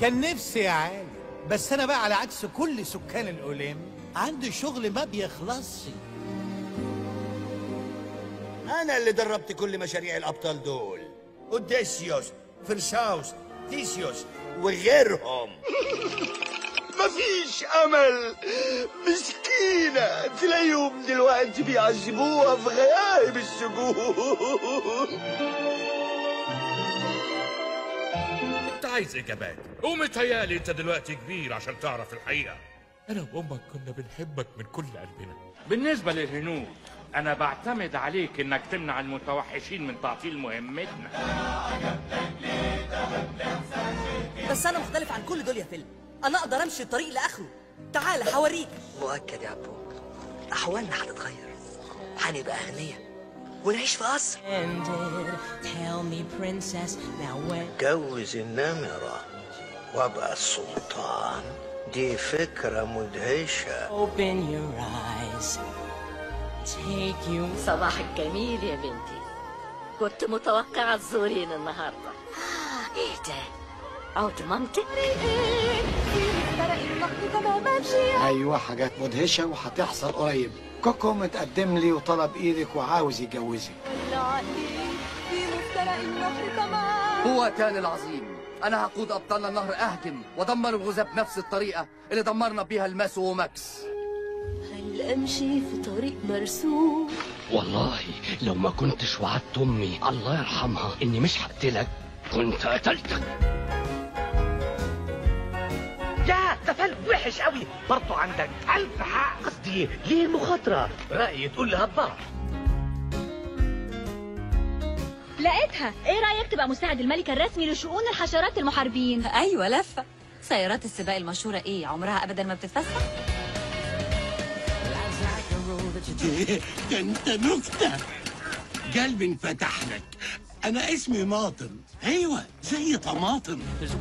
كان نفسي يا عالي بس انا بقى على عكس كل سكان الاوليم عندي شغل ما بيخلصش انا اللي دربت كل مشاريع الابطال دول اوديسيوس فرساوس تيسيوس وغيرهم مفيش امل مسكينة تلاقيهم دلوقتي بيعذبوها في غياهب السجون انت عايز اجابات ومتهيالي انت دلوقتي كبير عشان تعرف الحقيقه انا وامك كنا بنحبك من كل قلبنا بالنسبة للهنود أنا بعتمد عليك إنك تمنع المتوحشين من تعطيل مهمتنا بس انا مختلف عن كل دول يا فيلم انا اقدر امشي الطريق لاخره تعال هوريك مؤكد يا عبو أحوالنا هتتغير هنبقى أغنياء ونعيش في قصر Tell me, princess, now when جوز النمرة وابقى السلطان دي فكرة مدهشة open your eyes, take you. صباحك جميل يا بنتي كنت متوقعة تزورين النهاردة آه، ايه ده عود مامتك ايوه حاجات مدهشه وهتحصل قريب كوكو متقدم لي وطلب ايدك وعاوز يجوزك هو كان العظيم انا هقود ابطال النهر اهجم ودمر الغزاة بنفس الطريقه اللي دمرنا بيها الماسو وماكس هل امشي في طريق مرسوم والله لو ما كنتش وعدت امي الله يرحمها اني مش هقتلك كنت قتلتك يا ده فيلم وحش قوي برضه عندك ألف حق قصدي ليه المخاطرة رأيي تقول لها الضرب لقيتها ايه رايك تبقى مساعد الملكه الرسمي لشؤون الحشرات المحاربين ايوه لفه سيارات السباق المشهوره ايه عمرها ابدا ما بتتفسح ده انت نكتة قلبي انفتح لك انا اسمي ماطم ايوه زي طماطم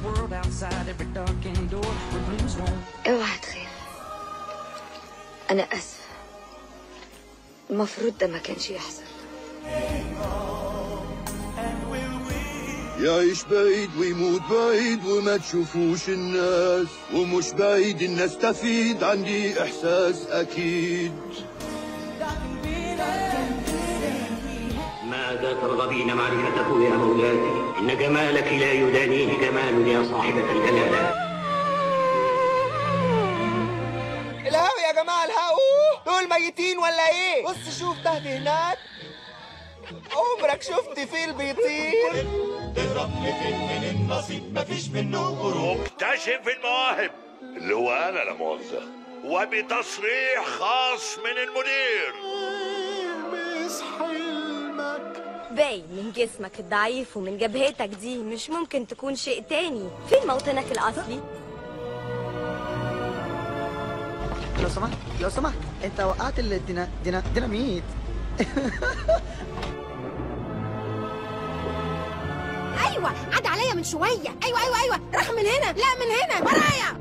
اوعى تخاف انا اسفه المفروض ده ما كانش يحصل يعيش بعيد ويموت بعيد وما تشوفوش الناس ومش بعيد ان استفيد عندي احساس اكيد ماذا ترغبين معرفته يا مولاتي إن جمالك لا يدانيه جمال يا صاحبة الجلالة الهوا يا جماعة الهوا دول ميتين ولا ايه بص شوف ده هناك عمرك شفت فيل بيطير تهرب لفين من النصيب مفيش منه هروب مكتشف المواهب اللي هو انا لا مؤاخذه وبتصريح خاص من المدير مش حلمك باين من جسمك الضعيف ومن جبهتك دي مش ممكن تكون شيء تاني فين موطنك الأصلي؟ لو سمحت لو سمحت انت وقعت الدينا دينا ديناميت ايوه عدى عليا من شويه ايوه ايوه ايوه راح من هنا لا من هنا ورايا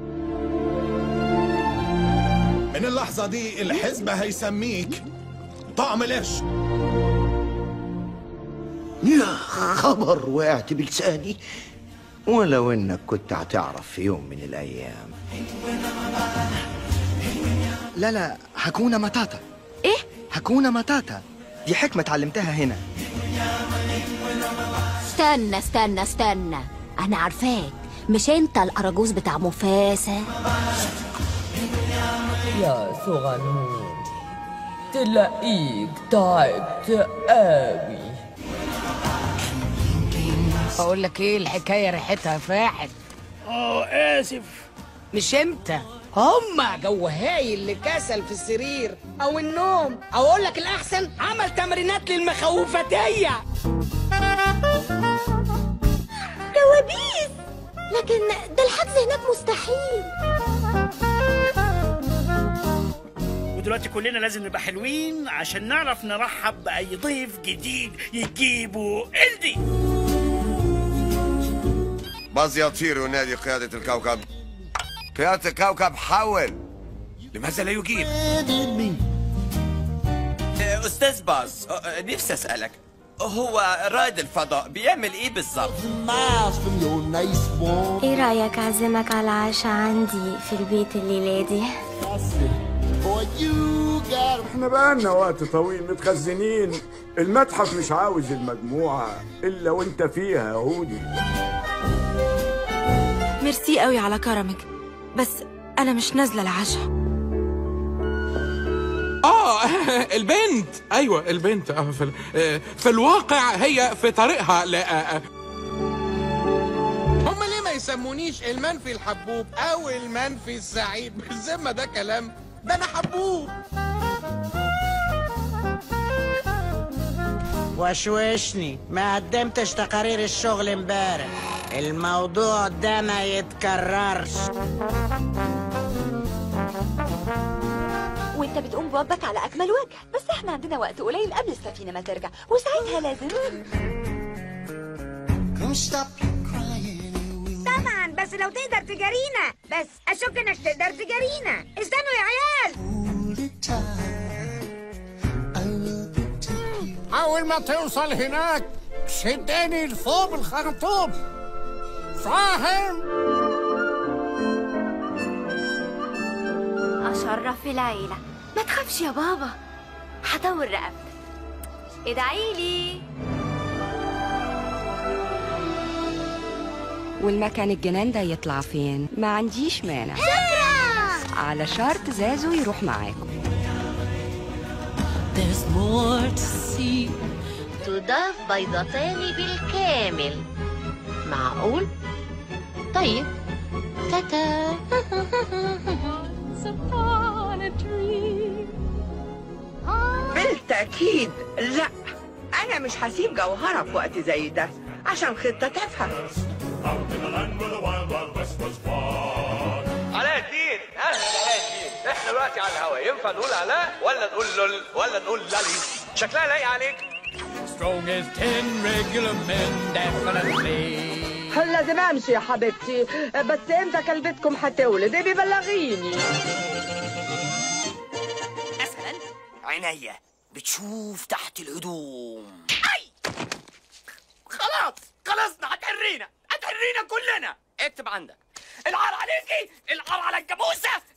من اللحظة دي الحزب هيسميك طعم القش يا خبر وقعت بلساني ولو انك كنت هتعرف في يوم من الايام لا لا هكونا ماتاتا ايه هكونا ماتاتا دي حكمة اتعلمتها هنا استنى استنى استنى انا عارفاك مش انت الاراجوز بتاع مفاسة يا صغنون تلاقيك تعبت قوي بقول لك ايه الحكايه ريحتها فاحت اه اسف مش انت هما جو هايل لكسل في السرير او النوم او اقول لك الاحسن عمل تمرينات للمخوفتيه كوابيس لكن ده الحجز هناك مستحيل ودلوقتي كلنا لازم نبقى حلوين عشان نعرف نرحب بأي ضيف جديد يجيبه إلدي باز يطير ينادي قيادة الكوكب قيادة الكوكب حول لماذا لا يجيب؟ أستاذ باز أه، نفسي أسألك هو رائد الفضاء بيعمل ايه بالظبط ايه رأيك اعزمك على عشاء عندي في البيت الليلة دي احنا بقالنا وقت طويل متخزنين المتحف مش عاوز المجموعة إلا وانت فيها يا هودي ميرسي قوي على كرمك بس انا مش نازله العشاء اه البنت ايوه البنت اه في, ال- آه، في الواقع هي في طريقها لا آه، هم ليه ما يسمونيش المنفي الحبوب او المنفي السعيد بالذمه ده كلام ده انا حبوب وشوشني ما قدمتش تقارير الشغل امبارح الموضوع ده ما يتكررش وانت بتقوم بواجبك على اكمل وجه بس احنا عندنا وقت قليل قبل السفينه ما ترجع وساعتها لازم طبعا بس لو تقدر تجارينا بس اشك انك تقدر تجارينا استنوا يا عيال اول ما توصل هناك شدني لفوق الخرطوم فاهم اشرف في العيلة ما تخافش يا بابا هطور رقبتك ادعي لي والمكان الجنان ده يطلع فين ما عنديش مانع على شرط زازو يروح معاكم There's more to see تضاف بيضتان بالكامل معقول؟ طيب تاتا بالتأكيد لا أنا مش هسيب جوهرة في وقت زي ده عشان خطة تفهم علاء الدين اهلا علاء الدين احنا دلوقتي على الهوا ينفع نقول علاء ولا نقول لول ولا نقول لالي شكلها لايق عليك Strong as ten regular men, definitely. لازم امشي يا حبيبتي بس امتى كلبتكم هتولد بيبلغيني مثلا عينيا بتشوف تحت الهدوم خلاص خلصنا هتعرينا هتعرينا كلنا اكتب عندك العار عليكي العار على الجاموسه